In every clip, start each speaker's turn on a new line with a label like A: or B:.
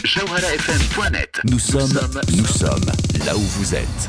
A: JawharaFM.net Nous sommes, nous sommes là où vous êtes.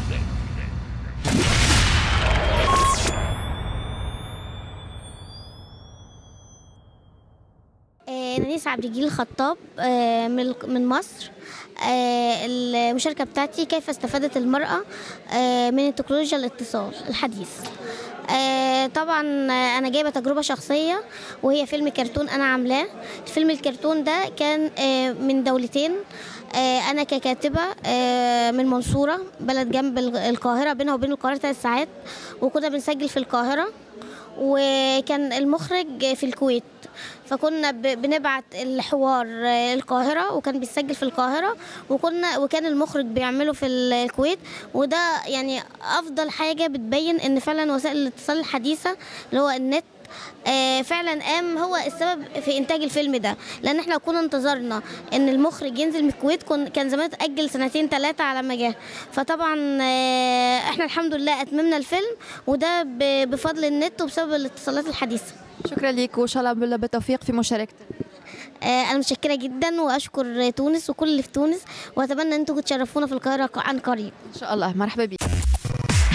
B: نانيس عبد الجليل الخطاب آه، من من مصر آه، المشاركة بتاعتي كيف استفادت المرأة آه، من تكنولوجيا الاتصال الحديث طبعا انا جايبه تجربه شخصيه وهي فيلم كرتون انا عاملاه فيلم الكرتون ده كان من دولتين انا ككاتبه من المنصوره بلد جنب القاهره بينها وبين القاهره ثلاث ساعات وكنا بنسجل في القاهره وكان المخرج في الكويت فكنا بنبعت الحوار القاهرة وكان بيسجل في القاهرة وكنا وكان المخرج بيعمله في الكويت وده يعني أفضل حاجة بتبين إن فعلا وسائل الاتصال الحديثة اللي هو النت آه فعلا قام هو السبب في انتاج الفيلم ده لان احنا لو كنا انتظرنا ان المخرج ينزل من الكويت كان زمان اتاجل سنتين ثلاثه على ما جه فطبعا آه احنا الحمد لله اتممنا الفيلم وده بفضل النت وبسبب الاتصالات الحديثه
C: شكرا لك وان شاء الله بالتوفيق في مشاركتك
B: آه انا متشكره جدا واشكر تونس وكل اللي في تونس واتمنى ان انتم تشرفونا في القاهره عن قريب
C: ان شاء الله مرحبا بك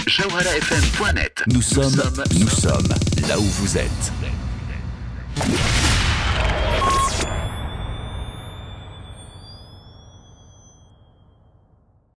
A: JawharaFM.net Nous sommes, nous sommes là où vous êtes.